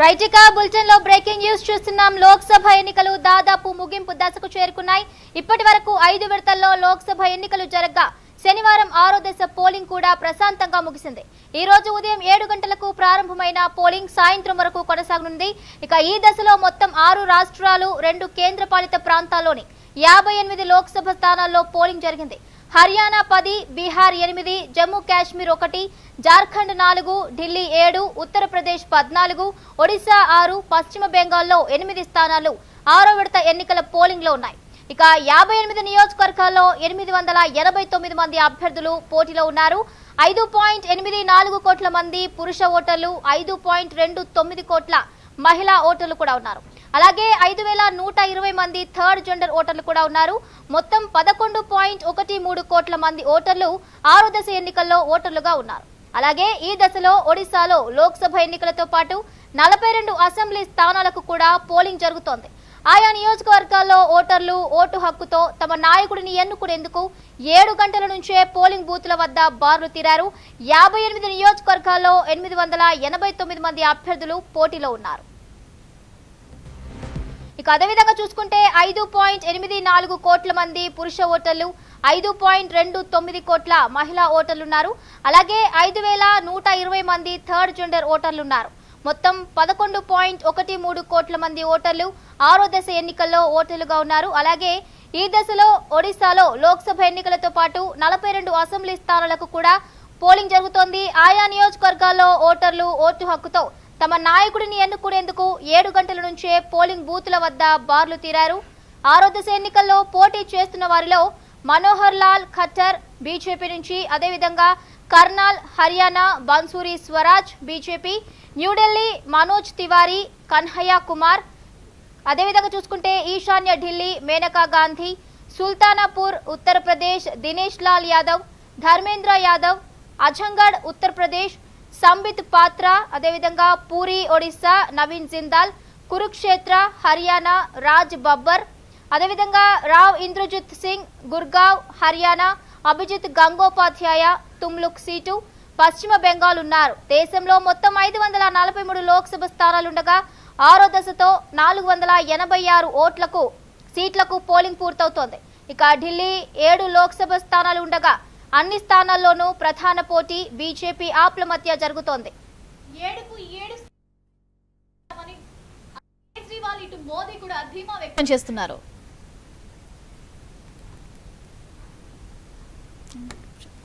right ఇక bulletin లో breaking news చూస్తున్నాం లోక్సభ ఎన్నికలు దాదాపు ముగింపు దశకు చేరుకున్నాయి ఇప్పటి వరకు ఐదు విడతల్లో లోక్సభ ఎన్నికలు జరగ్గా శనివారం ఆరో దశ పోలింగ్ కూడా ప్రశాంతంగా ముగిసింది ఈ రోజు ఉదయం ఏడు గంటలకు ప్రారంభమైన పోలింగ్ సాయంత్రం వరకు కొనసాగనుంది ఇక ఈ దశలో మొత్తం ఆరు రాష్ట్రాలు రెండు కేంద్రపాలిత ప్రాంతాల్లోని యాభై ఎనిమిది లోక్సభ స్థానాల్లో పోలింగ్ జరిగింది హర్యానా పది బీహార్ ఎనిమిది జమ్మూ కాశ్మీర్ ఒకటి జార్ఖండ్ నాలుగు ఢిల్లీ ఏడు ఉత్తరప్రదేశ్ పద్నాలుగు ఒడిశా ఆరు పశ్చిమ బెంగాల్లో ఎనిమిది స్థానాలు ఆరో విడత ఎన్నికల పోలింగ్ లో ఉన్నాయి ఇక యాభై ఎనిమిది నియోజకవర్గాల్లో ఎనిమిది వందల ఎనభై తొమ్మిది మంది అభ్యర్థులు పోటీలో ఉన్నారు ఐదు పాయింట్ ఎనిమిది నాలుగు కోట్ల మంది పురుష ఓటర్లు ఐదు పాయింట్ రెండు తొమ్మిది కోట్ల మహిళా ఓటర్లు కూడా ఉన్నారు అలాగే ఐదు వేల నూట ఇరవై మంది థర్డ్ జెండర్ ఓటర్లు కూడా ఉన్నారు మొత్తం పదకొండు పాయింట్ ఒకటి మూడు కోట్ల మంది ఓటర్లు ఆరో దశ ఎన్నికల్లో ఓటర్లుగా ఉన్నారు అలాగే ఈ దశలో ఒడిశాలో లోక్సభ ఎన్నికలతో పాటు నలభై రెండు అసెంబ్లీ స్థానాలకు కూడా పోలింగ్ జరుగుతోంది ఆయా నియోజకవర్గాల్లో ఓటర్లు ఓటు హక్కుతో తమ నాయకుడిని ఎన్నుకునేందుకు ఏడు గంటల నుంచే పోలింగ్ బూత్ల వద్ద బార్లు తీరారు యాభై ఎనిమిది నియోజకవర్గాల్లో ఎనిమిది వందల ఎనభై తొమ్మిది మంది అభ్యర్థులు పోటీలో ఉన్నారు ఇక అదేవిధంగా చూసుకుంటే ఐదు పాయింట్ ఎనిమిది నాలుగు కోట్ల మంది పురుష ఓటర్లు ఐదు పాయింట్ రెండు తొమ్మిది కోట్ల మహిళా ఓటర్లు ఉన్నారు అలాగే ఐదు వేల నూట ఇరవై మంది థర్డ్ జెండర్ ఓటర్లు ఉన్నారు మొత్తం పదకొండు పాయింట్ ఒకటి మూడు కోట్ల మంది ఓటర్లు ఆరో దశ ఎన్నికల్లో ఓటర్లుగా ఉన్నారు అలాగే ఈ దశలో ఒడిశాలో లోక్సభ ఎన్నికలతో పాటు నలభై రెండు అసెంబ్లీ స్థానాలకు కూడా పోలింగ్ జరుగుతోంది ఆయా నియోజకవర్గాల్లో ఓటర్లు ఓటు హక్కుతో తమ నాయకుడిని ఎన్నుకునేందుకు ఏడు గంటల నుంచే పోలింగ్ బూత్ల వద్ద బార్లు తీరారు ఆరో దశ ఎన్నికల్లో పోటీ చేస్తున్న వారిలో మనోహర్ లాల్ ఖట్టర్ బీజేపీ నుంచి అదేవిధంగా కర్నాల్ హర్యానా బన్సూరి స్వరాజ్ బీజేపీ న్యూఢిల్లీ మనోజ్ తివారీ కన్హయ్య కుమార్ అదేవిధంగా చూసుకుంటే ఈశాన్య ఢిల్లీ మేనకా గాంధీ సుల్తానాపూర్ ఉత్తరప్రదేశ్ దినేష్ లాల్ యాదవ్ ధర్మేంద్ర యాదవ్ అజంగఢ్ ఉత్తరప్రదేశ్ సంబిత్ పాత్ర అదేవిధంగా పూరి ఒడిశా నవీన్ జిందాల్ కురుక్షేత్ర హర్యానా రాజ్ బబ్బర్ అదేవిధంగా రావ్ ఇంద్రజిత్ సింగ్ గుర్గావ్ హర్యానా అభిజిత్ గంగోపాధ్యాయ తుమ్లుక్ సీటు పశ్చిమ బెంగాల్ ఉన్నారు దేశంలో మొత్తం ఐదు వందల నలభై మూడు లోక్సభ స్థానాలుండగా ఆరో దశతో నాలుగు వందల ఎనభై ఆరు ఓట్లకు సీట్లకు పోలింగ్ పూర్తవుతోంది ఇక ఢిల్లీ ఏడు లోక్సభ స్థానాలు ఉండగా అన్ని స్థానాల్లోనూ ప్రధాన పోటీ బీజేపీ ఆప్ల మధ్య జరుగుతోంది ఏడుకు ఏడు స్థానాలని కేజ్రీవాల్ ఇటు మోదీ కూడా ధీమా వ్యక్తం చేస్తున్నారు